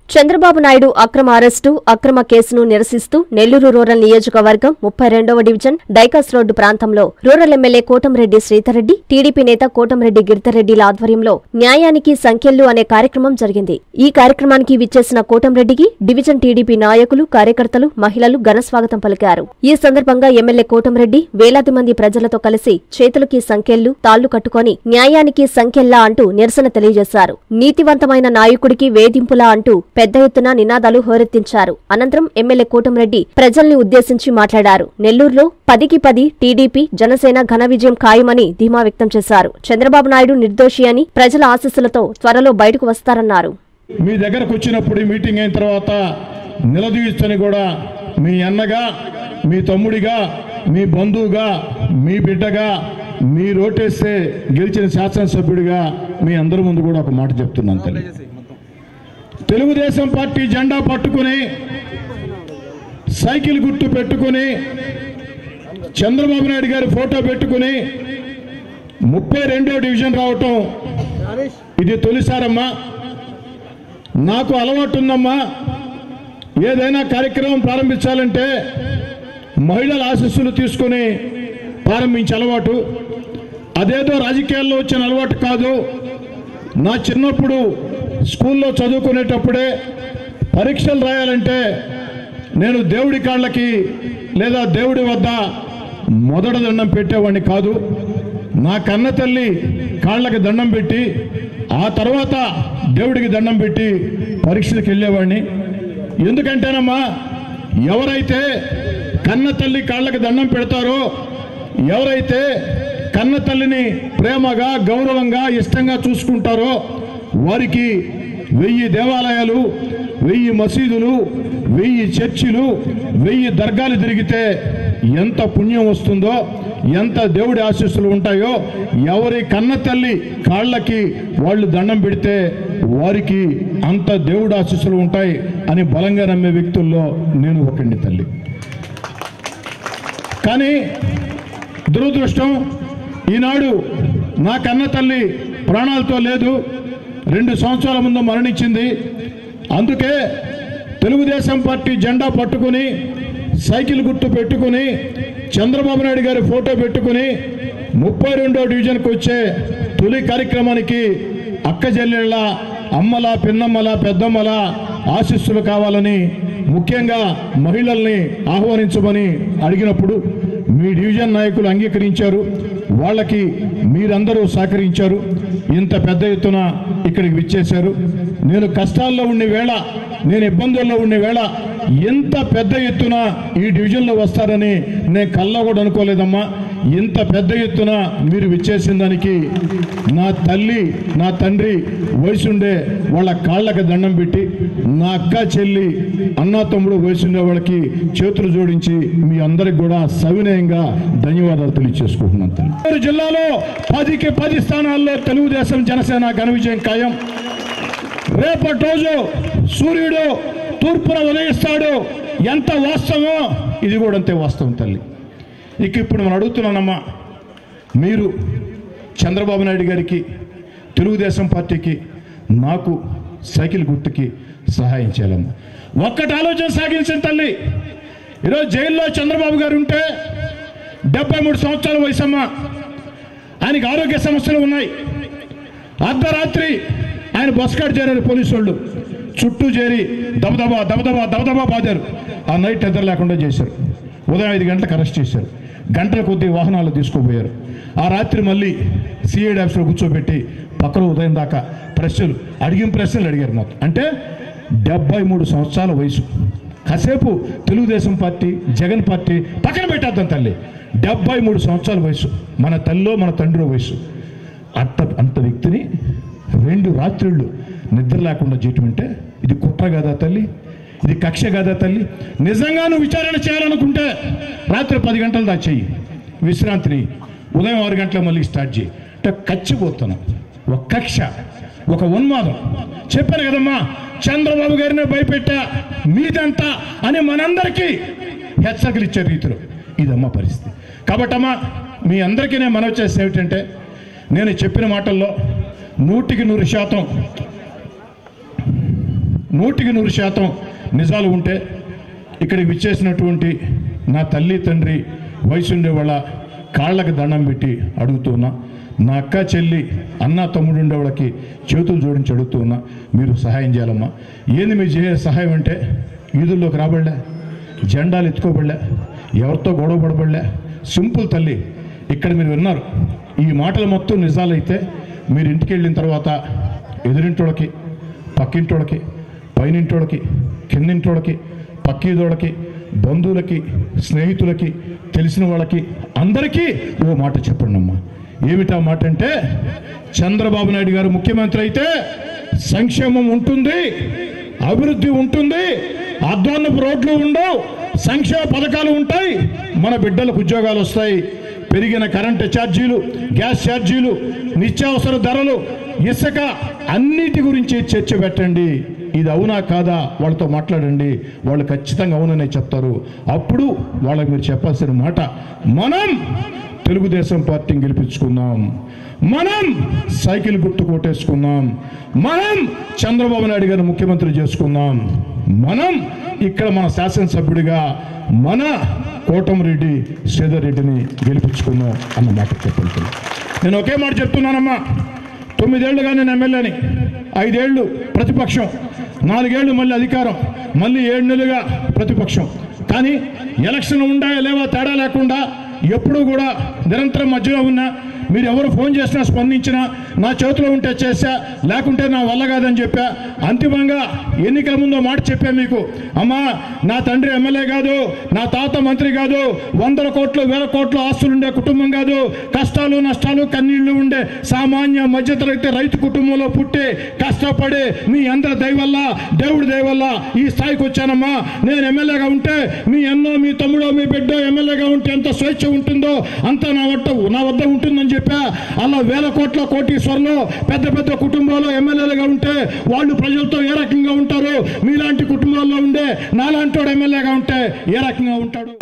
చంద్రబాబు నాయుడు అక్రమ అరెస్టు అక్రమ కేసును నిరసిస్తూ నెల్లూరు రూరల్ నియోజకవర్గం ముప్పై రెండవ డివిజన్ డైకాస్ రోడ్డు ప్రాంతంలో rural MLA Kotamreddy Sridhar Reddy TDP నేత కోటంరెడ్డి గిరిధర్రెడ్డిల ఆధ్వర్యంలో న్యాయానికి సంఖ్యలు అనే కార్యక్రమం జరిగింది ఈ కార్యక్రమానికి విచ్చేసిన కోటంరెడ్డికి డివిజన్ టీడీపీ నాయకులు కార్యకర్తలు మహిళలు ఘనస్వాగతం పలికారు ఈ సందర్భంగా ఎమ్మెల్యే కోటంరెడ్డి వేలాది మంది ప్రజలతో కలిసి చేతులకి సంఖ్యలు తాళ్లు కట్టుకొని న్యాయానికి సంఖ్యల్లా అంటూ నిరసన తెలియజేశారు నీతివంతమైన నాయకుడికి వేధింపులా అంటూ పెద్ద ఎత్తున నినాదాలు హోరెత్తించారు అనంతరం ఎమ్మెల్యే కోటంరెడ్డి ప్రజల్ని ఉద్దేశించి మాట్లాడారు నెల్లూరులో పదికి పది టీడీపీ జనసేన ఘన విజయం ఖాయమని ధీమా వ్యక్తం చేశారు చంద్రబాబు నాయుడు నిర్దోషి అని ప్రజల ఆశీస్సులతో త్వరలో బయటకు వస్తారన్నారు మీ దగ్గరకు వచ్చినప్పుడు ఈ మీటింగ్ అయిన తర్వాత నిలదీయచ్చని కూడా మీ అన్నగా మీ తమ్ముడిగా మీ బంధువుగా మీ బిడ్డగా మీ రోటేస్తే గెలిచిన శాసనసభ్యుడిగా మీ అందరి ముందు కూడా ఒక మాట చెప్తున్నాను తల్లి తెలుగుదేశం పార్టీ జెండా పట్టుకుని సైకిల్ గుర్తు పెట్టుకుని చంద్రబాబు నాయుడు గారి ఫోటో పెట్టుకుని ముప్పై రెండో డివిజన్ రావటం ఇది తొలిసారమ్మా నాకు అలవాటు ఉందమ్మా ఏదైనా కార్యక్రమం ప్రారంభించాలంటే మహిళల ఆశీస్సులు తీసుకుని ప్రారంభించే అలవాటు అదేదో రాజకీయాల్లో వచ్చిన అలవాటు కాదు నా చిన్నప్పుడు స్కూల్లో చదువుకునేటప్పుడే పరీక్షలు రాయాలంటే నేను దేవుడి కాళ్ళకి లేదా దేవుడి వద్ద మొదట దండం పెట్టేవాడిని కాదు నా కన్న తల్లి కాళ్ళకి దండం పెట్టి ఆ తర్వాత దేవుడికి దండం పెట్టి పరీక్షలకు వెళ్ళేవాడిని ఎందుకంటేనమ్మా ఎవరైతే కన్న తల్లి కాళ్ళకి దండం పెడతారో ఎవరైతే కన్న తల్లిని ప్రేమగా గౌరవంగా ఇష్టంగా చూసుకుంటారో వారికి వెయ్యి దేవాలయాలు వెయ్యి మసీదులు వెయ్యి చర్చిలు వెయ్యి దర్గాలు తిరిగితే ఎంత పుణ్యం వస్తుందో ఎంత దేవుడి ఆశీస్సులు ఉంటాయో ఎవరి కన్న తల్లి కాళ్ళకి వాళ్ళు దండం పెడితే వారికి అంత దేవుడి ఆశీస్సులు ఉంటాయి అని బలంగా నమ్మే వ్యక్తుల్లో నేను ఒకండి తల్లి కానీ దురదృష్టం ఈనాడు నా కన్న తల్లి ప్రాణాలతో లేదు రెండు సంవత్సరాల ముందు మరణించింది అందుకే తెలుగుదేశం పార్టీ జెండా పట్టుకుని సైకిల్ గుర్తు పెట్టుకుని చంద్రబాబు నాయుడు గారి ఫోటో పెట్టుకుని ముప్పై రెండో డివిజన్కి వచ్చే తొలి కార్యక్రమానికి అక్క చెల్లెళ్ళ అమ్మల పిన్నమ్మల పెద్దమ్మల ఆశీస్సులు కావాలని ముఖ్యంగా మహిళల్ని ఆహ్వానించమని అడిగినప్పుడు మీ డివిజన్ నాయకులు అంగీకరించారు వాళ్ళకి మీరందరూ సహకరించారు ఇంత పెద్ద ఎత్తున ఇక్కడికి విచ్చేశారు నేను కష్టాల్లో ఉండే వేళ నేను ఇబ్బందుల్లో ఉండే వేళ ఎంత పెద్ద ఎత్తున ఈ డివిజన్లో వస్తారని నేను కల్లో కూడా అనుకోలేదమ్మా ఇంత పెద్ద ఎత్తున మీరు విచ్చేసిన దానికి నా తల్లి నా తండ్రి వయసుండే వాళ్ళ కాళ్ళకి దండం పెట్టి నా అక్క చెల్లి అన్నా తమ్ముడు వయసుండే వాళ్ళకి చేతులు జోడించి మీ అందరికి కూడా సవినయంగా ధన్యవాదాలు తెలియజేసుకుంటున్నాను తల్లి నెల్లూరు జిల్లాలో పదికి పది స్థానాల్లో తెలుగుదేశం జనసేన ఘన విజయం ఖాయం రేపటి రోజు సూర్యుడు తూర్పున ఉదయిస్తాడు ఎంత వాస్తవమో ఇది కూడా అంతే వాస్తవం తల్లి ఇక ఇప్పుడు మనం అడుగుతున్నానమ్మా మీరు చంద్రబాబు నాయుడు గారికి తెలుగుదేశం పార్టీకి నాకు సైకిల్ గుర్తుకి సహాయం చేయాలమ్మా ఒక్కటి ఆలోచన సాగించిన తల్లి ఈరోజు జైల్లో చంద్రబాబు గారు ఉంటే డెబ్బై మూడు సంవత్సరాల వయసమ్మా ఆయనకి ఆరోగ్య సమస్యలు ఉన్నాయి అర్ధరాత్రి ఆయన బస్కాట్ చేరారు పోలీసు వాళ్ళు చుట్టూ చేరి దబదబా దబదబా దబదబా బాదారు ఆ నైట్ నిద్ర లేకుండా చేశారు ఉదయం ఐదు గంటలకు అరెస్ట్ చేశారు గంటల కొద్ది వాహనాలు తీసుకుపోయారు ఆ రాత్రి మళ్ళీ సిఐడి ఆఫీస్లో కూర్చోబెట్టి పక్కన ఉదయం దాకా ప్రశ్నలు అడిగిన ప్రశ్నలు అడిగారు మొత్తం అంటే డెబ్బై మూడు సంవత్సరాల వయసు కాసేపు తెలుగుదేశం పార్టీ జగన్ పార్టీ పక్కన పెట్టేద్దాం తల్లి డెబ్బై మూడు సంవత్సరాల వయసు మన తల్లిలో మన తండ్రి వయసు అంత అంత వ్యక్తిని రెండు రాత్రిళ్ళు నిద్ర లేకుండా చేయటం అంటే ఇది కుట్ర కదా తల్లి ఇది కక్ష కదా తల్లి నిజంగా నువ్వు విచారణ చేయాలనుకుంటే రాత్రి పది గంటల దాకా చెయ్యి విశ్రాంతిని ఉదయం ఆరు గంటల మళ్ళీ స్టార్ట్ చేయి అంటే కచ్చిపోతున్నాం ఒక కక్ష ఒక ఉన్మాదం చెప్పాను కదమ్మా చంద్రబాబు గారిని భయపెట్టా మీదంతా అని మనందరికీ హెచ్చరికలు ఇచ్చే రీతిలో ఇదమ్మా పరిస్థితి కాబట్టమ్మా మీ అందరికీ నేను మనవి చేస్తే ఏమిటంటే నేను చెప్పిన మాటల్లో నూటికి నూరు శాతం నూటికి నూరు శాతం నిజాలు ఉంటే ఇక్కడికి విచ్చేసినటువంటి నా తల్లి తండ్రి వయసుండే వాళ్ళ కాళ్ళకి దండం పెట్టి అడుగుతున్నా నా అక్క చెల్లి అన్న తమ్ముడు ఉండే వాళ్ళకి చేతులు జోడించి అడుగుతున్నా మీరు సహాయం చేయాలమ్మా ఏంది మీరు చేసే సహాయం అంటే ఈదుల్లోకి రాబడలే జెండాలు ఎత్తుకోబడలే ఎవరితో గొడవ పడబడలే సింపుల్ తల్లి ఇక్కడ మీరు విన్నారు ఈ మాటలు మొత్తం నిజాలైతే మీరు ఇంటికి వెళ్ళిన తర్వాత ఎదురింటోళ్ళకి పక్కింటోళ్ళకి పైనింటోళ్ళకి కిందింటోళ్ళకి పక్కీదోళ్ళకి బంధువులకి స్నేహితులకి తెలిసిన వాళ్ళకి అందరికీ ఓ మాట చెప్పండి అమ్మా ఏమిటా మాట అంటే చంద్రబాబు నాయుడు గారు ముఖ్యమంత్రి అయితే సంక్షేమం ఉంటుంది అభివృద్ధి ఉంటుంది అధ్వాన్నపు రోడ్లు ఉండవు సంక్షేమ పథకాలు ఉంటాయి మన బిడ్డలకు ఉద్యోగాలు వస్తాయి పెరిగిన కరెంటు ఛార్జీలు గ్యాస్ ఛార్జీలు నిత్యావసర ధరలు ఇసుక అన్నిటి గురించి చర్చ పెట్టండి ఇది అవునా కాదా వాళ్ళతో మాట్లాడండి వాళ్ళు ఖచ్చితంగా అవుననే చెప్తారు అప్పుడు వాళ్ళకి మీరు చెప్పాల్సిన మాట మనం తెలుగుదేశం పార్టీని గెలిపించుకుందాం మనం సైకిల్ గుర్తు కొట్టేసుకుందాం మనం చంద్రబాబు నాయుడు గారిని ముఖ్యమంత్రి చేసుకుందాం మనం ఇక్కడ మన శాసనసభ్యుడిగా మన కోటమిరెడ్డి శ్రీధర్ రెడ్డిని గెలిపించుకుందాం అన్న మాట చెప్పండి నేను ఒకే మాట చెప్తున్నానమ్మా తొమ్మిదేళ్లుగా నేను ఎమ్మెల్యేని ఐదేళ్లు ప్రతిపక్షం నాలుగేళ్లు మళ్ళీ అధికారం మళ్ళీ ఏడు నెలలుగా ప్రతిపక్షం కానీ ఎలక్షన్ ఉండాయా లేవా తేడా లేకుండా ఎప్పుడూ కూడా నిరంతరం మధ్యలో ఉన్నా మీరు ఎవరు ఫోన్ చేసినా స్పందించినా నా చేతిలో ఉంటే చేశా లేకుంటే నా వల్ల కాదని చెప్పా అంతిమంగా ఎన్నికల ముందు మాట చెప్పా మీకు అమ్మా నా తండ్రి ఎమ్మెల్యే కాదు నా తాత మంత్రి కాదు వందల కోట్లు వేల కోట్ల ఆస్తులు ఉండే కుటుంబం కాదు కష్టాలు నష్టాలు కన్నీళ్లు ఉండే సామాన్య మధ్యతరగతి రైతు కుటుంబంలో పుట్టి కష్టపడి మీ అందరి దయ వల్ల దేవుడి దయ వల్ల ఈ స్థాయికి వచ్చానమ్మా నేను ఎమ్మెల్యేగా ఉంటే మీ అన్నో మీ తమ్ముడో మీ బిడ్డ ఎమ్మెల్యేగా ఉంటే ఎంత స్వేచ్ఛ ఉంటుందో అంత నా వద్ద నా వద్ద ఉంటుందని చెప్పా అలా వేల కోట్ల కోటీశ్వర్లు పెద్ద పెద్ద కుటుంబాలు ఎమ్మెల్యేలుగా ఉంటే వాళ్ళు ప్రజలతో ఏ రకంగా ఉంటారు మీలాంటి కుటుంబాల్లో ఉండే నాలాంటి ఎమ్మెల్యేగా ఉంటే ఏ రకంగా ఉంటాడు